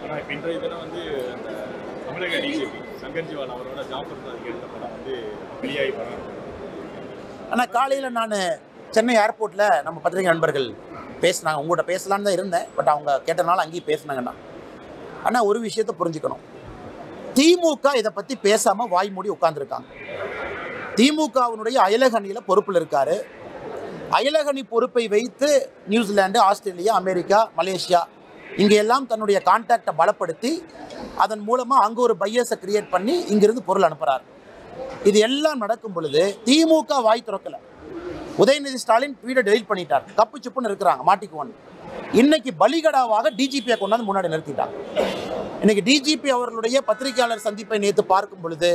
ஆனால் இப்போ இன்றைய தினம் வந்து அந்த தமிழக டிஜிபி சங்கர்ஜிவால் அவரோட ஜாஃபர் சாதிக்கு எடுத்த படம் வந்து வெளியாகி படம் ஆனால் காலையில் நான் சென்னை ஏர்போர்ட்டில் நம்ம பத்திரிகை நண்பர்கள் பேசினாங்க உங்கள்கிட்ட பேசலான்னு தான் இருந்தேன் பட் அவங்க கேட்டனால அங்கேயும் பேசினாங்கண்ணா ஆனால் ஒரு விஷயத்த புரிஞ்சுக்கணும் திமுக இதை பற்றி பேசாமல் வாய் மூடி உட்காந்துருக்காங்க திமுகவினுடைய அயலகணியில் பொறுப்பில் இருக்காரு அயலகணி பொறுப்பை வைத்து நியூசிலாந்து ஆஸ்திரேலியா அமெரிக்கா மலேசியா இங்கே எல்லாம் தன்னுடைய கான்டாக்டை பலப்படுத்தி அதன் மூலமாக அங்கே ஒரு பையஸை கிரியேட் பண்ணி இங்கிருந்து பொருள் அனுப்புகிறார் இது எல்லாம் நடக்கும் பொழுது திமுக வாய் திறக்கல உதயநிதி ஸ்டாலின் ட்வீட்டை டெலீட் பண்ணிட்டார் கப்பு சுப்புன்னு இருக்கிறாங்க மாட்டிக்குவான் இன்னைக்கு பலிகடாவாக டிஜிபியை கொண்டாந்து முன்னாடி நிறுத்திட்டாங்க இன்னைக்கு டிஜிபி அவர்களுடைய பத்திரிகையாளர் சந்திப்பை நேற்று பார்க்கும் பொழுது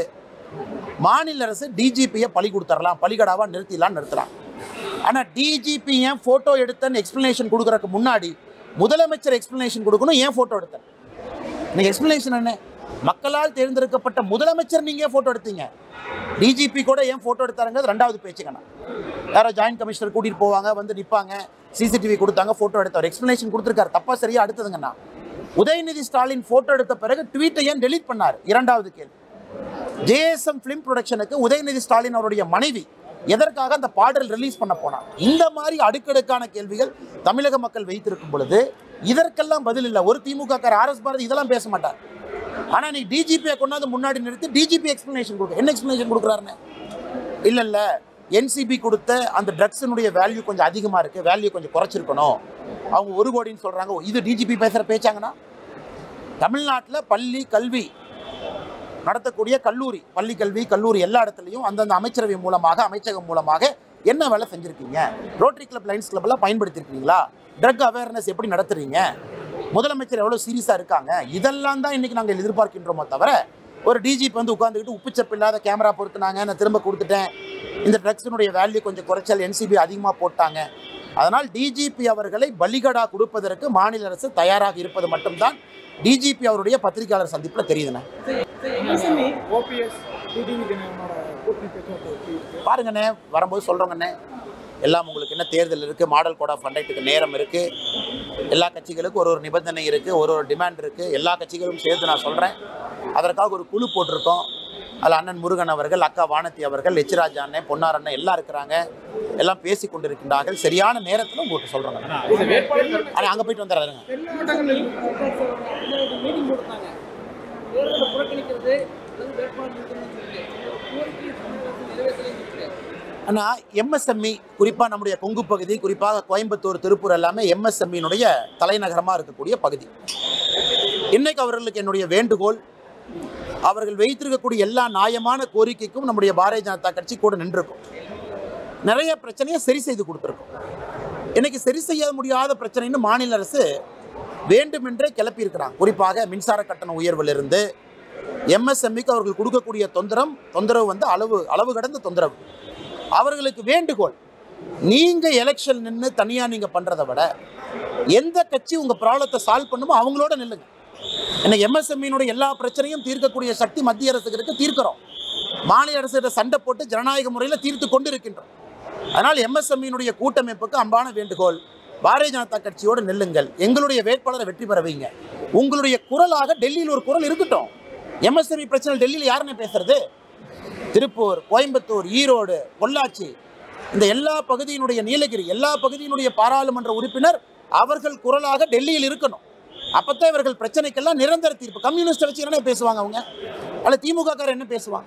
மாநில அரசு டிஜிபியை பலி கொடுத்துடலாம் பலிகடாவா நிறுத்திடலாம் நிறுத்தலாம் ஆனால் டிஜிபி ஏன் ஃபோட்டோ எடுத்தேன்னு எக்ஸ்பிளனேஷன் கொடுக்கறதுக்கு முன்னாடி முதலமைச்சர் எக்ஸ்பிளனேஷன் கொடுக்கணும் ஏன் ஃபோட்டோ எடுத்தேன் இன்னைக்கு எக்ஸ்பிளனேஷன் என்ன மக்களால் தேர்ந்தெடுக்கப்பட்ட முதலமைச்சர் நீங்க ஏன் ஃபோட்டோ எடுத்தீங்க டிஜிபி கூட ஏன் ஃபோட்டோ எடுத்தாருங்கிறது ரெண்டாவது பேச்சுக்கண்ணா யாரோ ஜாயின்ட் கமிஷனர் கூட்டிட்டு போவாங்க வந்து நிற்பாங்க சிசிடிவி கொடுத்தாங்க ஃபோட்டோ எடுத்தார் எக்ஸ்பிளனேஷன் கொடுத்துருக்காரு தப்பா சரியா அடுத்ததுங்கண்ணா உதயநிதி ஸ்டாலின் ஃபோட்டோ எடுத்த பிறகு ட்வீட்டை ஏன் டெலீட் பண்ணார் இரண்டாவது கேள்வி ஜேஎஸ்எம் ஃபிலிம் ப்ரொடக்ஷனுக்கு உதயநிதி ஸ்டாலின் அவருடைய மனைவி எதற்காக அந்த பாடல் ரிலீஸ் பண்ண போனார் இந்த மாதிரி அடுக்கடுக்கான கேள்விகள் தமிழக மக்கள் வைத்திருக்கும் பொழுது இதற்கெல்லாம் பதில் இல்லை ஒரு திமுக கார ஆர்எஸ் பாரதி இதெல்லாம் பேச மாட்டார் ஆனா நீ டிஜிபியை கொண்டாந்து முன்னாடி நிறுத்தி டிஜிபி எக்ஸ்பிளனேஷன் கொடுக்க என்ன எக்ஸ்பிளனேஷன் கொடுக்குறாருன்னு இல்ல இல்ல என்சிபி கொடுத்த அந்த ட்ரக்ஸினுடைய வேல்யூ கொஞ்சம் அதிகமா இருக்கு வேல்யூ கொஞ்சம் குறைச்சிருக்கணும் அவங்க ஒரு கோடின்னு சொல்றாங்க இது டிஜிபி பேசுற பேச்சாங்கன்னா தமிழ்நாட்டில் பள்ளி கல்வி நடத்தக்கூடிய கல்லூரி பள்ளி கல்வி கல்லூரி எல்லா இடத்துலையும் அந்தந்த அமைச்சரவை மூலமாக அமைச்சகம் மூலமாக என்ன வேலை செஞ்சுருக்கீங்க ரோட்டரி கிளப் லைன்ஸ் கிளப் எல்லாம் பயன்படுத்திருக்கீங்களா ட்ரக் அவேர்னஸ் எப்படி நடத்துறீங்க முதலமைச்சர் எவ்வளோ சீரியஸாக இருக்காங்க இதெல்லாம் தான் இன்னைக்கு நாங்கள் எதிர்பார்க்கின்றோமோ தவிர ஒரு டிஜிபி வந்து உட்காந்துக்கிட்டு உப்புச்சப்பு இல்லாத கேமரா பொறுத்துனாங்க நான் திரும்ப கொடுத்துட்டேன் இந்த ட்ரக்ஸினுடைய வேல்யூ கொஞ்சம் குறைச்சல் என்சிபி அதிகமாக போட்டாங்க அதனால் டிஜிபி அவர்களை பலிகடா கொடுப்பதற்கு மாநில அரசு தயாராக இருப்பது மட்டும்தான் டிஜிபி அவருடைய பத்திரிகையாளர் சந்திப்பில் தெரியுதுண்ணே ஓபிஎஸ் டிடிவி தினகரனோட கூட்டணி பேச்சுவார்த்தை எப்படி இருக்கு பாருங்கண்ணே வரும்போது சொல்கிறோங்கண்ணே எல்லாம் உங்களுக்கு என்ன தேர்தல் இருக்குது மாடல் கோட் ஆஃப் கண்டக்ட்டுக்கு நேரம் இருக்குது எல்லா கட்சிகளுக்கும் ஒரு ஒரு நிபந்தனை இருக்குது ஒரு ஒரு டிமாண்ட் இருக்குது எல்லா கட்சிகளும் சேர்த்து நான் சொல்கிறேன் அதற்காக ஒரு குழு போட்டிருக்கோம் அதில் அண்ணன் முருகன் அவர்கள் அக்கா வானதி அவர்கள் எச்ராஜ் அண்ணன் பொன்னார் அண்ணன் எல்லாம் இருக்கிறாங்க எல்லாம் பேசி கொண்டிருக்கின்றார்கள் சரியான நேரத்தில் உங்களுக்கு சொல்கிறோங்க இந்த வேட்பாளர் ஆனால் அங்கே போயிட்டு வந்துடுறாருங்க தென் மாவட்டங்களில் மீட்டிங் போட்டாங்க தேர்தலை புறக்கணிக்கிறது அல்லது வேட்பாளர் நிறுத்தணும்னு சொல்லி கோரிக்கை தமிழக அரசு நிறைவேற்றலைன்னு சொல்லி ஆனால் எம்எஸ்எம்இ குறிப்பாக நம்முடைய கொங்கு பகுதி குறிப்பாக கோயம்புத்தூர் திருப்பூர் எல்லாமே எம்எஸ்எம்இனுடைய தலைநகரமாக இருக்கக்கூடிய பகுதி இன்னைக்கு அவர்களுக்கு என்னுடைய வேண்டுகோள் அவர்கள் வைத்திருக்கக்கூடிய எல்லா நியாயமான கோரிக்கைக்கும் நம்முடைய பாரதிய ஜனதா கட்சி கூட நின்றிருக்கும் நிறைய பிரச்சனையை சரி செய்து கொடுத்துருக்கோம் இன்னைக்கு சரி செய்ய முடியாத பிரச்சனைன்னு மாநில அரசு வேண்டுமென்றே கிளப்பியிருக்கிறாங்க குறிப்பாக மின்சார கட்டண உயர்விலிருந்து எம்எஸ்எம்இக்கு அவர்கள் கொடுக்கக்கூடிய தொந்தரம் தொந்தரவு வந்து அளவு அளவு கடந்த தொந்தரவு அவர்களுக்கு வேண்டுகோள் நீங்க எலெக்ஷன் நின்று தனியா நீங்க பண்றதை விட எந்த கட்சி உங்க ப்ராப்ளத்தை சால்வ் பண்ணுமோ அவங்களோட நில்லுங்க இன்னைக்கு எம்எஸ்எம்இனுடைய எல்லா பிரச்சனையும் தீர்க்கக்கூடிய சக்தி மத்திய அரசுக்கு இருக்கு தீர்க்கிறோம் மாநில அரசு சண்டை போட்டு ஜனநாயக முறையில் தீர்த்து கொண்டு இருக்கின்றோம் அதனால் எம்எஸ்எம்இனுடைய கூட்டமைப்புக்கு அன்பான வேண்டுகோள் பாரதிய ஜனதா கட்சியோடு நில்லுங்கள் எங்களுடைய வேட்பாளரை வெற்றி பெற வைங்க உங்களுடைய குரலாக டெல்லியில் ஒரு குரல் இருக்கட்டும் எம்எஸ்எம்இ பிரச்சனை டெல்லியில் யாருன்னு பேசுறது திருப்பூர் கோயம்புத்தூர் ஈரோடு பொள்ளாச்சி இந்த எல்லா பகுதியினுடைய நீலகிரி எல்லா பகுதியினுடைய பாராளுமன்ற உறுப்பினர் அவர்கள் குரலாக டெல்லியில் இருக்கணும் அப்பத்தான் இவர்கள் பிரச்சனைக்கெல்லாம் நிரந்தர தீர்ப்பு கம்யூனிஸ்ட் வச்சு என்ன பேசுவாங்க அவங்க அல்ல திமுக காரர் என்ன பேசுவாங்க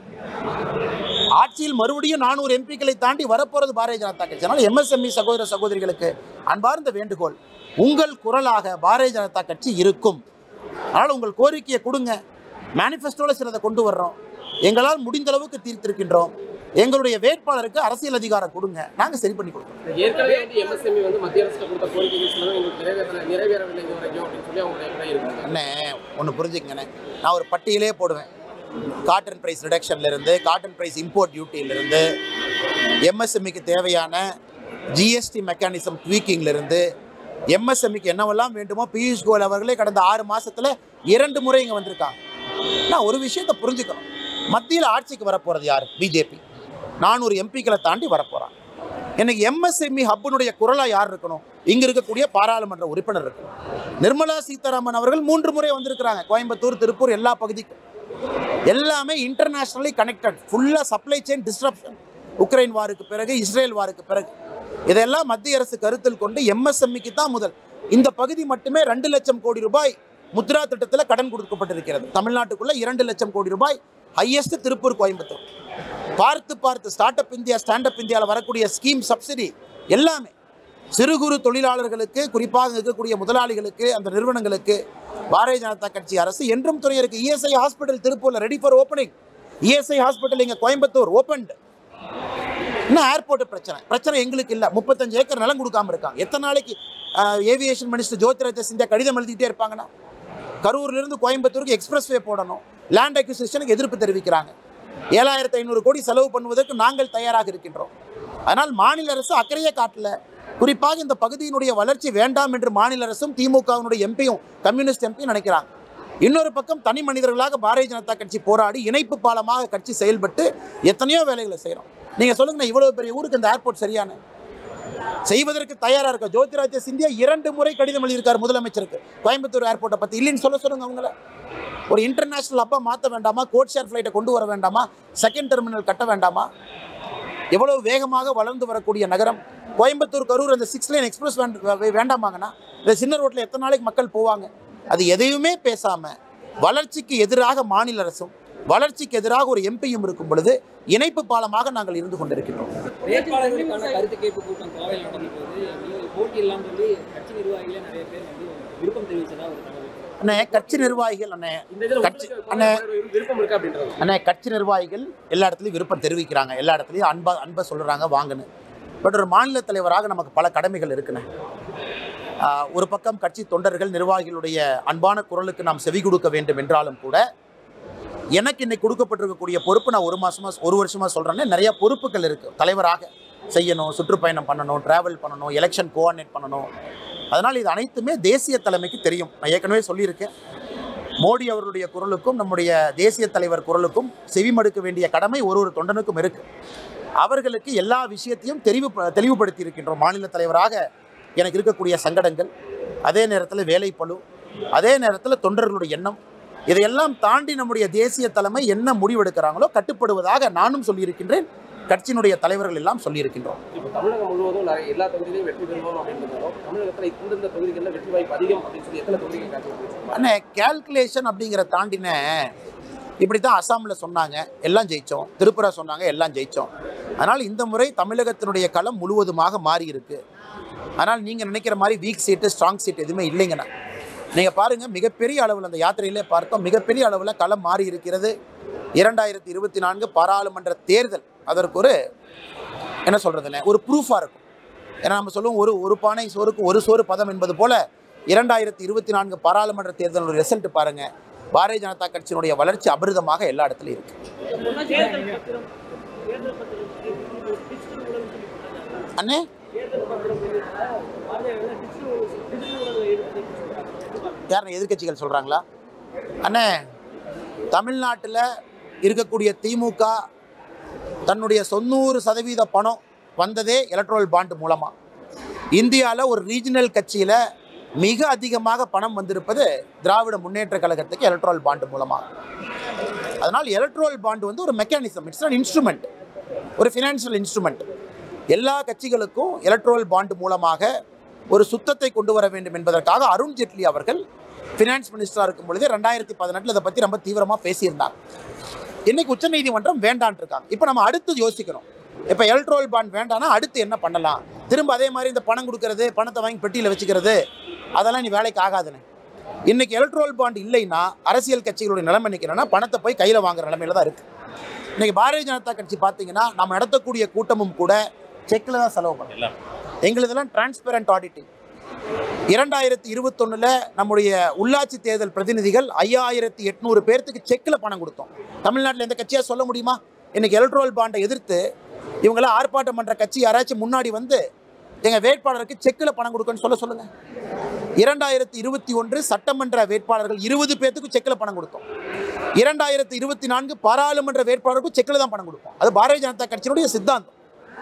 ஆட்சியில் மறுபடியும் நானூறு எம்பிக்களை தாண்டி வரப்போறது பாரதிய ஜனதா கட்சி அதனால எம்எஸ்எம்இ சகோதர சகோதரிகளுக்கு அன்பார்ந்த வேண்டுகோள் உங்கள் குரலாக பாரதிய ஜனதா கட்சி இருக்கும் அதனால் உங்கள் கோரிக்கையை கொடுங்க மேனிஃபெஸ்டோல சிலதை கொண்டு வர்றோம் எங்களால் முடிந்த அளவுக்கு தீர்த்திருக்கின்றோம் எங்களுடைய வேட்பாளருக்கு அரசியல் அதிகாரம் கொடுங்க நாங்கள் சரி பண்ணி கொடுக்குறோம் ஏற்கனவே வந்து எம்எஸ்எம்இ வந்து மத்திய அரசு கொடுத்த கோரிக்கைகள் சிலதும் எங்களுக்கு நிறைவேறல நிறைவேறவில்லை இது வரைக்கும் அப்படின்னு சொல்லி அவங்களுடைய விடை இருக்காங்க அண்ணே ஒன்று புரிஞ்சுக்கங்கண்ணே நான் ஒரு பட்டியலே போடுவேன் காட்டன் ப்ரைஸ் ரிடக்ஷன்லேருந்து காட்டன் ப்ரைஸ் இம்போர்ட் டியூட்டியிலிருந்து எம்எஸ்எம்இக்கு தேவையான ஜிஎஸ்டி மெக்கானிசம் ட்வீக்கிங்லேருந்து எம்எஸ்எம்இக்கு என்னவெல்லாம் வேண்டுமோ பியூஷ் கோயல் அவர்களே கடந்த ஆறு மாசத்துல இரண்டு முறை இங்கே வந்திருக்காங்க நான் ஒரு விஷயத்தை புரிஞ்சுக்கணும் மத்தியில் ஆட்சிக்கு வரப்போகிறது யார் பிஜேபி நானூறு எம்பிக்களை தாண்டி வரப்போகிறான் இன்னைக்கு எம்எஸ்எம்இ ஹப்புனுடைய குரலா யார் இருக்கணும் இங்க இருக்கக்கூடிய பாராளுமன்ற உறுப்பினர் இருக்கணும் நிர்மலா சீதாராமன் அவர்கள் மூன்று முறை வந்திருக்கிறாங்க கோயம்புத்தூர் திருப்பூர் எல்லா பகுதிக்கும் எல்லாமே இன்டர்நேஷனலி கனெக்டட் ஃபுல்லாக சப்ளை செயின் டிஸ்ட்ரப்ஷன் உக்ரைன் வாருக்கு பிறகு இஸ்ரேல் வாருக்கு பிறகு இதெல்லாம் மத்திய அரசு கருத்தில் கொண்டு எம்எஸ்எம்இக்கு தான் முதல் இந்த பகுதி மட்டுமே ரெண்டு லட்சம் கோடி ரூபாய் முத்ரா திட்டத்தில் கடன் கொடுக்கப்பட்டிருக்கிறது தமிழ்நாட்டுக்குள்ள இரண்டு லட்சம் கோடி ரூபாய் ஹையஸ்ட் திருப்பூர் கோயம்புத்தூர் பார்த்து பார்த்து start up India stand up இந்தியாவில் வரக்கூடிய ஸ்கீம் சப்சிடி எல்லாமே சிறு குறு தொழிலாளர்களுக்கு குறிப்பாக இருக்கக்கூடிய முதலாளிகளுக்கு அந்த நிறுவனங்களுக்கு பாரதிய ஜனதா கட்சி அரசு என்றும் துணை இருக்கு இஎஸ்ஐ ஹாஸ்பிட்டல் திருப்பூர்ல ready for opening ESI hospital இங்க கோயம்புத்தூர் ஓப்பன்ட் இன்னும் ஏர்போர்ட் பிரச்சனை பிரச்சனை எங்களுக்கு இல்லை முப்பத்தஞ்சு ஏக்கர் நிலம் கொடுக்காம இருக்காங்க எத்தனை நாளைக்கு ஏவியேஷன் மினிஸ்டர் ஜோதிராஜ சிந்தியா கடிதம் எழுதிக்கிட்டே இருப்பாங்கன்னா கரூர்ல இருந்து கோயம்புத்தூருக்கு எக்ஸ்பிரஸ் வே போடணும் லேண்ட் அக்விசிஷனுக்கு எதிர்ப்பு தெரிவிக்கிறாங்க ஏழாயிரத்து ஐநூறு கோடி செலவு பண்ணுவதற்கு நாங்கள் தயாராக இருக்கின்றோம் அதனால் மாநில அரசு அக்கறையே காட்டல குறிப்பாக இந்த பகுதியினுடைய வளர்ச்சி வேண்டாம் என்று மாநில அரசும் திமுகவினுடைய எம்பியும் கம்யூனிஸ்ட் எம்பியும் நினைக்கிறாங்க இன்னொரு பக்கம் தனி மனிதர்களாக பாரதிய ஜனதா கட்சி போராடி இணைப்பு பாலமாக கட்சி செயல்பட்டு எத்தனையோ வேலைகளை செய்கிறோம் நீங்கள் சொல்லுங்க இவ்வளவு பெரிய ஊருக்கு இந்த ஏர்போர்ட் சரியான செய்வதற்கு தயாரா இருக்க ஜோதிராஜ்ய சிந்தியா இரண்டு முறை கடிதம் எழுதியிருக்கார் முதலமைச்சருக்கு கோயம்புத்தூர் ஏர்போர்ட்டை பத்தி இல்லைன்னு சொல்ல சொல்லுங்க அவங்கள ஒரு இன்டர்நேஷனல் அப்பா மாற்ற வேண்டாமா கோட் ஷேர் ஃப்ளைட்டை கொண்டு வர வேண்டாமா செகண்ட் டெர்மினல் கட்ட வேண்டாமா எவ்வளவு வேகமாக வளர்ந்து வரக்கூடிய நகரம் கோயம்புத்தூர் கரூர் அந்த சிக்ஸ் லைன் எக்ஸ்பிரஸ் வேண்டாமாங்கண்ணா இந்த சின்ன ரோட்டில் எத்தனை நாளைக்கு மக்கள் போவாங்க அது எதையுமே பேசாம வளர்ச்சிக்கு எதிராக மாநில அரசும் வளர்ச்சிக்கு எதிராக ஒரு எம்பியும் இருக்கும் பொழுது இணைப்பு பாலமாக நாங்கள் இருந்து கொண்டிருக்கின்றோம் வேட்பாளர்களுக்கான கருத்து கேட்பு கூட்டம் கோவையில் நடந்த போது நீங்கள் போட்டி இல்லாமல் சொல்லி கட்சி நிர்வாகிகளே நிறைய பேர் வந்து விருப்பம் தெரிவிச்சதா ஒரு தகவல் அண்ணே கட்சி நிர்வாகிகள் அண்ணே இந்த இதுல கட்சி உங்களுக்கு அண்ணே விருப்பம் இருக்கா அப்படின்றது அண்ணே கட்சி நிர்வாகிகள் எல்லா இடத்துலையும் விருப்பம் தெரிவிக்கிறாங்க எல்லா இடத்துலையும் அன்பா அன்பை சொல்கிறாங்க வாங்கன்னு பட் ஒரு மாநில தலைவராக நமக்கு பல கடமைகள் இருக்குண்ணே ஆஹ் ஒரு பக்கம் கட்சி தொண்டர்கள் நிர்வாகிகளுடைய அன்பான குரலுக்கு நாம் செவி கொடுக்க வேண்டும் என்றாலும் கூட எனக்கு இன்னைக்கு கொடுக்கப்பட்டிருக்கக்கூடிய பொறுப்பு நான் ஒரு மாசமா ஒரு வருஷமா சொல்றேன்னா நிறைய பொறுப்புகள் இருக்கு தலைவராக செய்யணும் சுற்றுப்பயணம் பண்ணணும் டிராவல் பண்ணணும் எலெக்ஷன் கோஆர்டினேட் பண்ணணும் அதனால் இது அனைத்துமே தேசிய தலைமைக்கு தெரியும் நான் ஏற்கனவே சொல்லியிருக்கேன் மோடி அவர்களுடைய குரலுக்கும் நம்முடைய தேசிய தலைவர் குரலுக்கும் செவிமடுக்க வேண்டிய கடமை ஒரு ஒரு தொண்டனுக்கும் இருக்கு அவர்களுக்கு எல்லா விஷயத்தையும் தெளிவு தெளிவுபடுத்தி இருக்கின்றோம் மாநில தலைவராக எனக்கு இருக்கக்கூடிய சங்கடங்கள் அதே நேரத்தில் வேலைப்பளு அதே நேரத்தில் தொண்டர்களுடைய எண்ணம் இதையெல்லாம் தாண்டி நம்முடைய தேசிய தலைமை என்ன முடிவெடுக்கிறாங்களோ கட்டுப்படுவதாக நானும் சொல்லியிருக்கின்றேன் கட்சியினுடைய தலைவர்கள் எல்லாம் சொல்லியிருக்கின்றோம் இப்போ தமிழகம் முழுவதும் நிறைய எல்லா தொகுதியிலையும் வெற்றி பெறுவோம் அப்படின்றதாலும் தமிழகத்தில் இந்தந்த தொகுதிகளில் வெற்றி வாய்ப்பு அதிகம் அப்படின்னு சொல்லி எத்தனை தொகுதிகள் காட்டி அண்ணே கேல்குலேஷன் அப்படிங்கிற தாண்டின இப்படி தான் அசாமில் சொன்னாங்க எல்லாம் ஜெயித்தோம் திரிபுரா சொன்னாங்க எல்லாம் ஜெயித்தோம் அதனால் இந்த முறை தமிழகத்தினுடைய களம் முழுவதுமாக மாறி இருக்கு ஆனால் நீங்கள் நினைக்கிற மாதிரி வீக் சீட்டு ஸ்ட்ராங் சீட் எதுவுமே இல்லைங்கண்ணா நீங்கள் பாருங்கள் மிகப்பெரிய அளவில் அந்த யாத்திரையிலே பார்த்தோம் மிகப்பெரிய அளவில் களம் மாறி இருக்கிறது இரண்டாயிரத்தி இருபத்தி நான்கு பாராளுமன்ற தேர்தல் அதற்கு ஒரு என்ன சொல்கிறதுண்ணே ஒரு ப்ரூஃபாக இருக்கும் ஏன்னா நம்ம சொல்லுவோம் ஒரு ஒரு பானை சோறுக்கு ஒரு சோறு பதம் என்பது போல இரண்டாயிரத்தி இருபத்தி நான்கு பாராளுமன்ற தேர்தலோட ரிசல்ட் பாருங்க பாரதிய ஜனதா கட்சியினுடைய வளர்ச்சி அபிரிதமாக எல்லா இடத்துலையும் இருக்கு தேர்தல் பத்திரம் தேர்தல் பத்திரம் டிஜிட்டல் ஊழல் சொல்லி போட்டாங்க. அண்ணே தேர்தல் பத்திரம் பாஜக டிஜிட்டல் ஊழல் டிஜிட்டல் ஊழல் எடுத்து சொல்றாங்க யார் எதிர்க்கட்சிகள் சொல்கிறாங்களா அண்ணே தமிழ்நாட்டில் இருக்கக்கூடிய திமுக தன்னுடைய தொண்ணூறு சதவீத பணம் வந்ததே எலக்ட்ரல் பாண்ட் மூலமாக இந்தியாவில் ஒரு ரீஜனல் கட்சியில் மிக அதிகமாக பணம் வந்திருப்பது திராவிட முன்னேற்ற கழகத்துக்கு எலக்ட்ரல் பாண்ட் மூலமாக அதனால் எலக்ட்ரல் பாண்ட் வந்து ஒரு மெக்கானிசம் இட்ஸ் அன் இன்ஸ்ட்ருமெண்ட் ஒரு ஃபினான்ஷியல் இன்ஸ்ட்ருமெண்ட் எல்லா கட்சிகளுக்கும் எலக்ட்ரல் பாண்ட் மூலமாக ஒரு சுத்தத்தை கொண்டு வர வேண்டும் என்பதற்காக அருண் ஜேட்லி அவர்கள் ஃபினான்ஸ் மினிஸ்டராக இருக்கும் பொழுதே ரெண்டாயிரத்தி பதினெட்டில் இதை பற்றி ரொம்ப தீவிரமாக பேசியிருந்தாங்க இன்னைக்கு உச்சநீதிமன்றம் வேண்டான் இருக்காங்க இப்போ நம்ம அடுத்து யோசிக்கணும் இப்போ எலக்ட்ரோல் பாண்ட் வேண்டாம்னா அடுத்து என்ன பண்ணலாம் திரும்ப அதே மாதிரி இந்த பணம் கொடுக்கறது பணத்தை வாங்கி பெட்டியில் வச்சுக்கிறது அதெல்லாம் நீ வேலைக்கு ஆகாதுன்னு இன்னைக்கு எலக்ட்ரோல் பாண்ட் இல்லைன்னா அரசியல் கட்சிகளுடைய நிலைமை நிற்கிறேன்னா பணத்தை போய் கையில் வாங்குற நிலைமையில தான் இருக்கு இன்னைக்கு பாரதிய ஜனதா கட்சி பார்த்தீங்கன்னா நம்ம நடத்தக்கூடிய கூட்டமும் கூட செக்கில் தான் செலவு பண்ணலாம் எங்களுதெல்லாம் டிரான்ஸ்பெரண்ட் ஆடிட்டிங் இரண்டாயிரத்தி இருபத்தொன்னுல நம்முடைய உள்ளாட்சி தேர்தல் பிரதிநிதிகள் ஐயாயிரத்தி எட்நூறு பேர்த்துக்கு செக்கில் பணம் கொடுத்தோம் தமிழ்நாட்டில் எந்த கட்சியாக சொல்ல முடியுமா இன்னைக்கு எலக்ட்ரோல் பாண்டை எதிர்த்து இவங்களாம் ஆர்ப்பாட்டம் பண்ணுற கட்சி யாராச்சும் முன்னாடி வந்து எங்கள் வேட்பாளருக்கு செக்கில் பணம் கொடுக்கன்னு சொல்ல சொல்லுங்கள் இரண்டாயிரத்தி இருபத்தி ஒன்று சட்டமன்ற வேட்பாளர்கள் இருபது பேர்த்துக்கு செக்கில் பணம் கொடுத்தோம் இரண்டாயிரத்தி இருபத்தி நான்கு பாராளுமன்ற வேட்பாளருக்கும் செக்கில் தான் பணம் கொடுப்போம் அது பாரதிய ஜனதா கட்சியினுடைய சித்தாந்தம்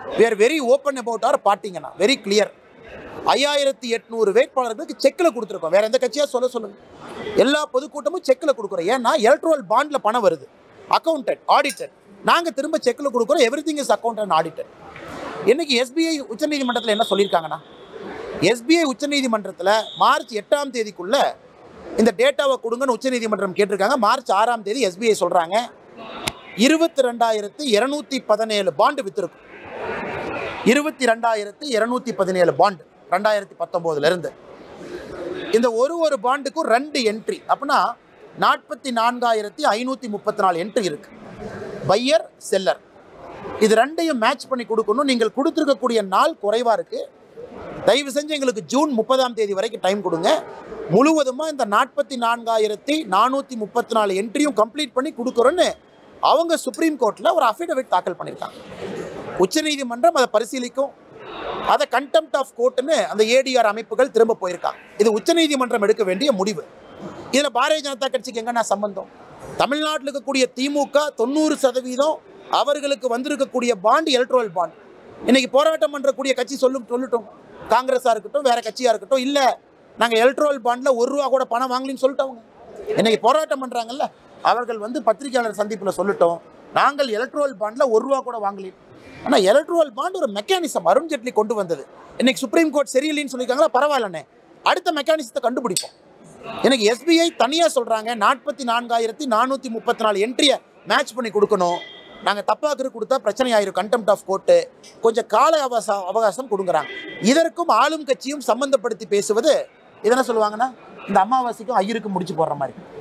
we are very open about our பார்ட்டிங்கண்ணா வெரி கிளியர் ஐயாயிரத்தி எட்நூறு வேட்பாளர்களுக்கு செக்கில் கொடுத்துருக்கோம் வேற எந்த கட்சியாக சொல்ல சொல்லுங்க எல்லா பொதுக்கூட்டமும் செக்கில் கொடுக்குறோம் ஏன்னா எலக்ட்ரல் பாண்டில் பணம் வருது அக்கௌண்டட் ஆடிட்டட் நாங்கள் திரும்ப செக்கில் கொடுக்குறோம் everything is account and audited இன்னைக்கு எஸ்பிஐ உச்சநீதிமன்றத்தில் என்ன சொல்லியிருக்காங்கண்ணா எஸ்பிஐ உச்சநீதிமன்றத்தில் மார்ச் எட்டாம் தேதிக்குள்ள இந்த டேட்டாவை கொடுங்கன்னு உச்சநீதிமன்றம் கேட்டிருக்காங்க மார்ச் ஆறாம் தேதி எஸ்பிஐ சொல்கிறாங்க இருபத்தி ரெண்டாயிரத்து இரநூத்தி பதினேழு பாண்டு வித்திருக்கும் இருபத்தி ரெண்டாயிரத்து இரநூத்தி பதினேழு பாண்டு ரெண்டாயிரத்தி பத்தொம்போதுல இருந்து இந்த ஒரு ஒரு பாண்டுக்கும் ரெண்டு என்ட்ரி அப்படின்னா நாற்பத்தி நான்காயிரத்தி ஐநூற்றி முப்பத்தி நாலு என்ட்ரி இருக்கு பையர் செல்லர் இது ரெண்டையும் மேட்ச் பண்ணி கொடுக்கணும் நீங்கள் கொடுத்துருக்கக்கூடிய நாள் குறைவாக இருக்கு தயவு செஞ்சு எங்களுக்கு ஜூன் முப்பதாம் தேதி வரைக்கும் டைம் கொடுங்க முழுவதுமாக இந்த நாற்பத்தி நான்காயிரத்தி நானூற்றி முப்பத்தி நாலு என்ட்ரியும் கம்ப்ளீட் பண்ணி கொடுக்குறோன்னு அவங்க சுப்ரீம் கோர்ட்டில் ஒரு அஃபிடவிட் தாக்கல் பண்ணியிருக்காங்க உச்சநீதிமன்றம் அதை பரிசீலிக்கும் அதை கண்டெம்ட் ஆஃப் கோர்ட்டுன்னு அந்த ஏடிஆர் அமைப்புகள் திரும்ப போயிருக்காங்க இது உச்சநீதிமன்றம் எடுக்க வேண்டிய முடிவு இதில் பாரதிய ஜனதா கட்சிக்கு எங்கன்னா சம்பந்தம் தமிழ்நாட்டில் இருக்கக்கூடிய திமுக தொண்ணூறு சதவீதம் அவர்களுக்கு வந்திருக்கக்கூடிய பாண்ட் எலக்ட்ரல் பாண்ட் இன்னைக்கு போராட்டம் பண்ணுறக்கூடிய கட்சி சொல்லும் சொல்லட்டும் காங்கிரஸாக இருக்கட்டும் வேற கட்சியாக இருக்கட்டும் இல்லை நாங்கள் எலக்ட்ரல் பாண்டில் ஒரு ரூபா கூட பணம் வாங்கலின்னு சொல்லிட்டோங்க இன்னைக்கு போராட்டம் பண்ணுறாங்கல்ல அவர்கள் வந்து பத்திரிகையாளர் சந்திப்பில் சொல்லட்டும் நாங்கள் எலக்ட்ரல் பாண்டில் ஒரு ரூபா கூட வாங்கலேன் ஆனால் எலக்ட்ரல் பாண்ட் ஒரு மெக்கானிசம் அருண் ஜேட்லி கொண்டு வந்தது இன்னைக்கு சுப்ரீம் கோர்ட் சரியில்லைன்னு சொல்லியிருக்காங்களா பரவாயில்லண்ணே அடுத்த மெக்கானிசத்தை கண்டுபிடிப்போம் எனக்கு எஸ்பிஐ தனியாக சொல்கிறாங்க நாற்பத்தி நான்காயிரத்தி நானூற்றி முப்பத்தி நாலு என்ட்ரியை மேட்ச் பண்ணி கொடுக்கணும் நாங்கள் தப்பாக கொடுத்தா பிரச்சனை ஆயிரும் கண்டெம்ட் ஆஃப் கோர்ட்டு கொஞ்சம் கால அவசா அவகாசம் கொடுக்குறாங்க இதற்கும் ஆளும் கட்சியும் சம்பந்தப்படுத்தி பேசுவது இதென்ன சொல்லுவாங்கன்னா இந்த அமாவாசைக்கும் ஐயருக்கும் முடிச்சு போடுற மாதிரி